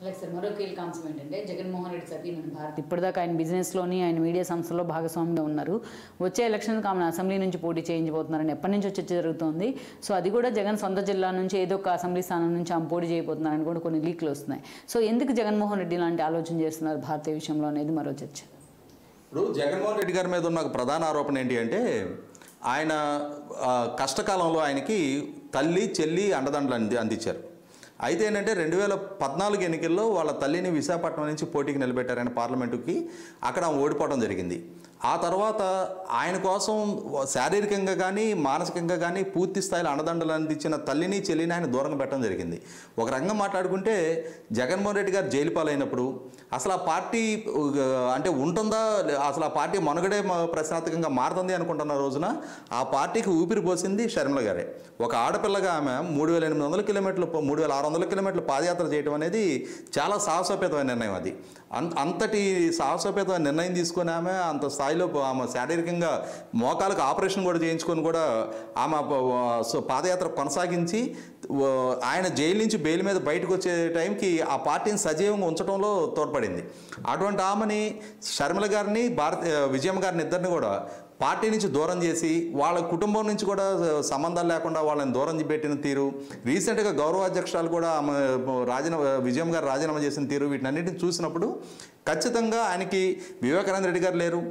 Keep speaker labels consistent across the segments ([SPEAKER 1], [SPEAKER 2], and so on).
[SPEAKER 1] అలాగే సార్ మరో కీలక అంశం ఏంటంటే జగన్మోహన్ రెడ్డి సతీమణి భారత్ ఇప్పటిదాకా ఆయన బిజినెస్లోని ఆయన మీడియా సంస్థల్లో భాగస్వామిగా ఉన్నారు వచ్చే ఎలక్షన్కి ఆమెను అసెంబ్లీ నుంచి పోటీ చేయించబోతున్నారని ఎప్పటి నుంచి చర్చ జరుగుతోంది సో అది కూడా జగన్ సొంత జిల్లా నుంచి ఏదో ఒక అసెంబ్లీ స్థానం నుంచి ఆమె పోటీ చేయబోతున్నారని కూడా కొన్ని లీక్లు వస్తున్నాయి సో ఎందుకు జగన్మోహన్ రెడ్డి లాంటి ఆలోచన చేస్తున్నారు భారతీయ విషయంలో అనేది మరో చర్చ
[SPEAKER 2] ఇప్పుడు జగన్మోహన్ రెడ్డి గారి మీద ఉన్న ఒక ప్రధాన ఆరోపణ ఏంటి అంటే ఆయన ఆ, కష్టకాలంలో ఆయనకి తల్లి చెల్లి అండదండలు అంది అందించారు అయితే ఏంటంటే రెండు వేల పద్నాలుగు ఎన్నికల్లో వాళ్ళ తల్లిని విశాఖపట్నం నుంచి పోటీకి నిలబెట్టారు ఆయన పార్లమెంటుకి అక్కడ ఆమె ఓడిపోవడం జరిగింది ఆ తర్వాత ఆయన కోసం శారీరకంగా కానీ మానసికంగా కానీ పూర్తి స్థాయిలో అండదండలు అందించిన తల్లిని చెల్లిని ఆయన దూరంగా పెట్టడం జరిగింది ఒక రంగం మాట్లాడుకుంటే జగన్మోహన్ రెడ్డి గారు జైలు పాలైనప్పుడు అసలు ఆ పార్టీ ఉగ, అంటే ఉంటుందా లే- అసలు ఆ పార్టీ మనుగడే మ- ప్రశ్నార్థకంగా మారుతుంది అనుకుంటున్న రోజున ఆ పార్టీకి ఊపిరి పోసింది షర్మిల గారే ఒక ఆడపిల్లగా ఆమె మూడు వేల ఎనిమిది వందల కిలోమీటర్లు పో- మూడు వేల ఆరు వందల కిలోమీటర్లు పాదయాత్ర చేయడం అనేది చాలా సాహసోపేతమైన నిర్ణయం అది అం- అంతటి సాహసోపేతమైన నిర్ణయం తీసుకొని ఆమె అంత స్థాయిలో పో- ఆమె శారీరకంగా మోకాలకు ఆపరేషన్ కూడా చేయించుకొని కూడా ఆమె ప- సో పాదయాత్ర కొనసాగించి ఓ, ఆయన జైలు నుంచి బెయిల్ మీద బయటకు వచ్చే టైంకి ఆ పార్టీని సజీవంగా ఉంచడంలో తోడ్పడింది అటువంటి ఆమెని షర్మిల గారిని భారత విజయం గారిని ఇద్దరిని కూడా పార్టీ నుంచి దూరం చేసి వాళ్ళ కుటుంబం నుంచి కూడా సంబంధాలు లేకుండా వాళ్ళని దూరం పెట్టిన తీరు రీసెంట్గా గౌరవ అధ్యక్షురాలు కూడా ఆమె రాజీనామా విజయం గారు రాజీనామా చేసిన తీరు వీటినన్నింటిని చూసినప్పుడు ఖచ్చితంగా ఆయనకి వివేకానంద రెడ్డి గారు లేరు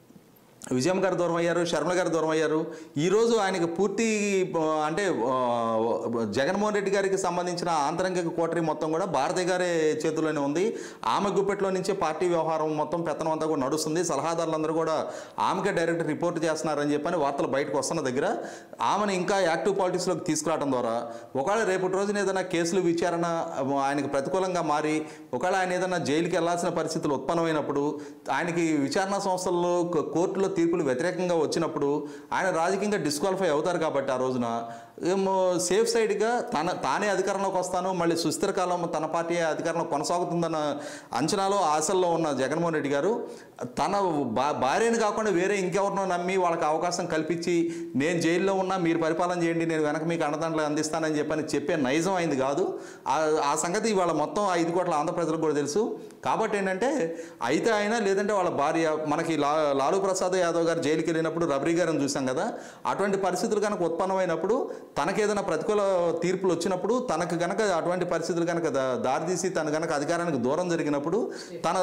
[SPEAKER 2] విజయం గారు దూరం అయ్యారు శర్మ గారు దూరం అయ్యారు ఈరోజు ఆయనకి పూర్తి ఆ, అంటే ఆ, జగన్మోహన్ రెడ్డి గారికి సంబంధించిన ఆంతరంగిక కోటరీ మొత్తం కూడా భారతి గారి చేతిలోనే ఉంది ఆమె గుప్పెట్లో నుంచే పార్టీ వ్యవహారం మొత్తం పెత్తనం అంతా కూడా నడుస్తుంది సలహాదారులందరూ కూడా ఆమెకే డైరెక్ట్ రిపోర్ట్ చేస్తున్నారని చెప్పని వార్తలు బయటకు వస్తున్న దగ్గర ఆమెను ఇంకా యాక్టివ్ పాలిటిక్స్లోకి తీసుకురావడం ద్వారా ఒకవేళ రేపటి రోజున ఏదైనా కేసులు విచారణ ఆ, ఆయనకు ప్రతికూలంగా మారి ఒకవేళ ఆయన ఏదైనా జైలుకి వెళ్లాల్సిన పరిస్థితులు ఉత్పన్నమైనప్పుడు ఆయనకి విచారణ సంస్థల్లో కో- కోర్టులో తీర్పులు వ్యతిరేకంగా వచ్చినప్పుడు ఆయన రాజకీయంగా డిస్క్వాలిఫై అవుతారు కాబట్టి ఆ రోజున ఏమో సేఫ్ సైడ్గా తన తానే అధికారంలోకి వస్తాను మళ్ళీ సుస్థిర కాలం తన పార్టీ అధికారంలో కొనసాగుతుందన్న అంచనాలో ఆశల్లో ఉన్న జగన్మోహన్ రెడ్డి గారు తన భా భార్యని కాకుండా వేరే ఇంకెవరినో నమ్మి వాళ్ళకి అవకాశం కల్పించి నేను జైల్లో ఉన్నా మీరు పరిపాలన చేయండి నేను వెనక మీకు అండదండలు అందిస్తానని చెప్పని చెప్పే నైజం అయింది కాదు ఆ- ఆ సంగతి ఇవాళ మొత్తం ఐదు కోట్ల ఆంధ్ర ప్రజలకు కూడా తెలుసు కాబట్టి ఏంటంటే అయితే అయినా లేదంటే వాళ్ళ భార్య మనకి లా లాలూ ప్రసాద్ యాదవ్ గారు జైలుకి వెళ్ళినప్పుడు రబరీ గారిని చూసాం కదా అటువంటి పరిస్థితులు కనుక ఉత్పన్నమైనప్పుడు తనకేదైనా ప్రతికూల తీర్పులు వచ్చినప్పుడు తనకు గనక అటువంటి పరిస్థితులు కనుక దా- దారితీసి తను గనక అధికారానికి దూరం జరిగినప్పుడు తన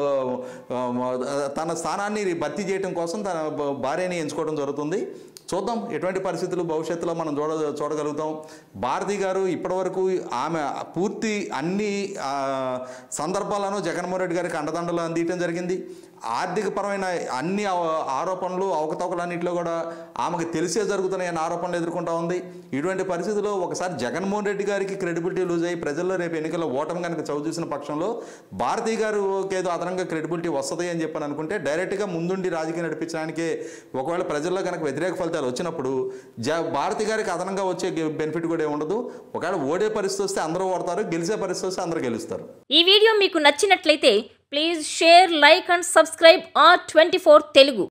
[SPEAKER 2] ఆ, తన స్థానాన్ని భర్తీ చేయడం కోసం తన భ- భార్యని ఎంచుకోవడం జరుగుతుంది చూద్దాం ఎటువంటి పరిస్థితులు భవిష్యత్తులో మనం చూడ చూడగలుగుతాం భారతి గారు ఇప్పటివరకు ఆమె పూర్తి అన్ని ఆ, సందర్భాలను జగన్మోహన్ రెడ్డి గారికి అండదండలు అందించడం జరిగింది ఆర్థిక పరమైన అన్ని ఆ- ఆరోపణలు అవకతవకలన్నింటిలో కూడా ఆమెకు తెలిసే జరుగుతున్నాయని ఆరోపణలు ఎదుర్కొంటా ఉంది ఇటువంటి పరిస్థితుల్లో ఒకసారి జగన్మోహన్ రెడ్డి గారికి క్రెడిబిలిటీ లూజ్ అయ్యి ప్రజల్లో రేపు ఎన్నికల్లో ఓటమి కనుక చవి చూసిన పక్షంలో భారతీ గారు ఏదో అదనంగా క్రెడిబిలిటీ వస్తుంది అని చెప్పని అనుకుంటే డైరెక్ట్గా ముందుండి రాజకీయం నడిపించడానికి ఒకవేళ ప్రజల్లో కనుక వ్యతిరేక ఫలితాలు వచ్చినప్పుడు జ భారతి గారికి అదనంగా వచ్చే బెనిఫిట్ కూడా ఏమి ఉండదు ఒకవేళ ఓడే పరిస్థితి వస్తే అందరూ ఓడతారు గెలిచే పరిస్థితి వస్తే అందరూ గెలుస్తారు
[SPEAKER 3] ఈ వీడియో మీకు నచ్చినట్లయితే please share like and subscribe R twenty Telugu